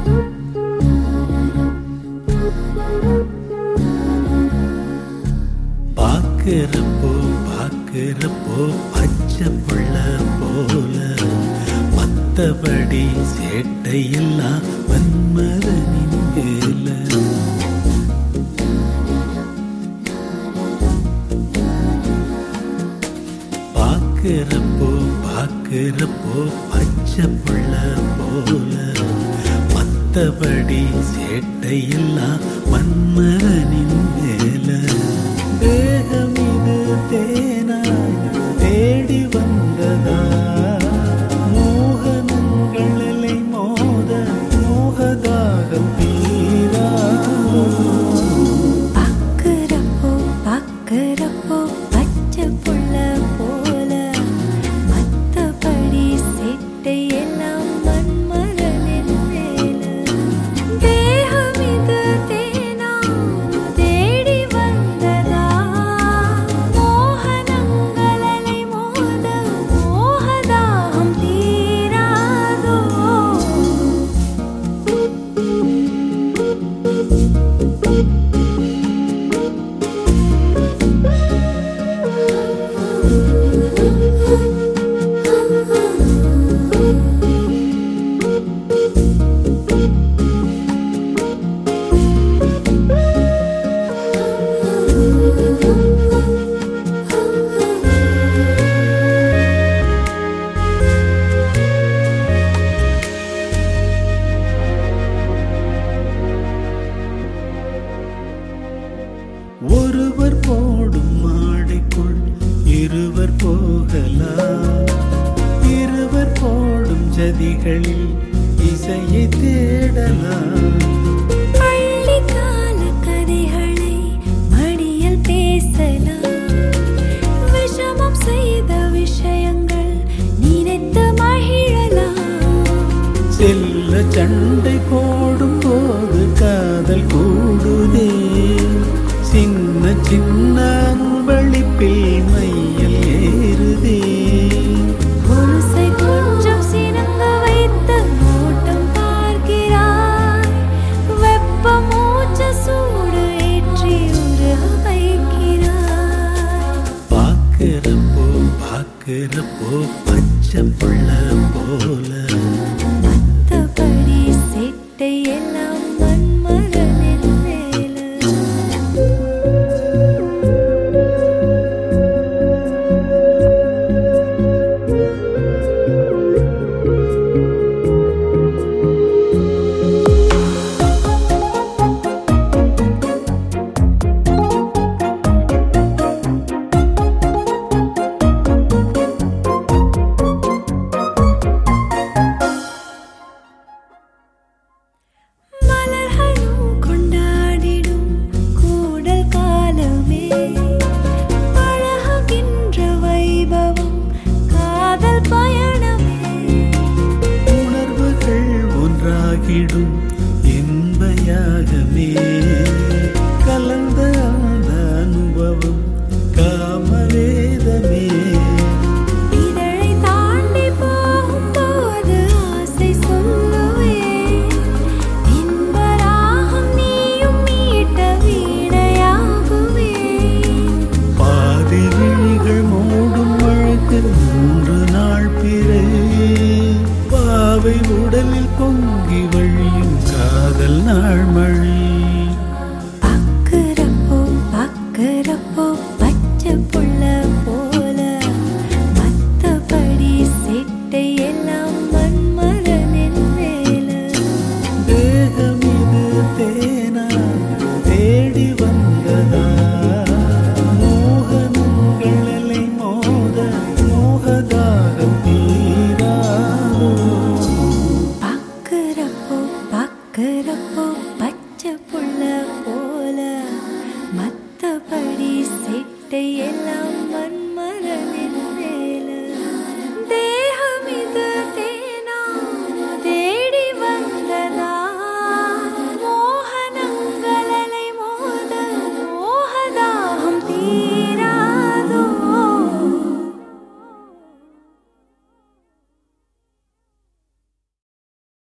பாக்குறப்போ பாக்குறப்போ பச்சை புள்ள போல மத்தபடி சேட்டையெல்லாம் வன்மதனின் வேலை பாக்குறப்போ பாக்குறப்போ பச்சை புள்ள போல மத்தபடி சேட்டையெல்லாம் மன்மதனின் வேல தேகம் இது தேனாய் தேடி வந்ததா மோகனங்களை மோத மோகதாகம் தீரா பாக்குறப்போ பாக்குறப்போ பச்சை புள்ள போல மத்தபடி சேட்டை எல்லாம் மன்மரனின் மேல தேகம் இது தேனா தேடி வந்ததா மோகனங்களை மோத மோகதாகம் தீராதோ ஒருவர் போடும் மாடைக்குள் இருவர் போகலாம் இருவர் போடும் ஜதிகளில் இசையை தேடலாம் பள்ளிக்கால கதைகளை மடியில் பேசலாம் விஷமம் செய்த விஷயங்கள் நினைத்து மகிழலாம் செல்ல சண்டை போடும் போது காதல் கூடுதே சின்ன சின்ன அன்பளிப்பில் மையல் ஏறுதே கொலுசை கொஞ்சம் சினங்க வைத்து ஓட்டம் பார்க்கிறாய் வெப்ப மூச்ச சூடு ஏற்றி உருக வைக்கிறாய் பார்க்கிறப்போ பார்க்கிறப்போ பச்சை புள்ள போல மத்தபடி சேட்டை எல்லாம் மன்மரனின் மேல மலர்களும் கொண்டாடிடும் கூடல் காலமே பழகுகின்ற வைபவம் காதல் பயணமே உணர்வுகள் ஒன்றாகிடும் இன்பயாகமே கலந்த அந்த அனுபவம் காமவேதமே இதழை தாண்டி போகும்போது ஆசை சொல்லுவேன் இன்பராகம் நீயும் மீட்ட வீணையாகுவேன் பாதி விழிகள் மூடும் வழக்கு மூன்று நாள் பிறே பாவை உடலில் பொங்கி வழியும் காதல் நாள் மழை பாக்குறப்போ பாக்குறப்போ பச்சை புள்ள போல மத்தபடி சேட்டை எல்லாம் மன்மரனின் மேல தேகம் இது தேனா தேடி வந்ததா மோகனங்களை மோத மோகதாகம் தீராதோ பாக்குறப்போ பாக்குறப்போ பச்சை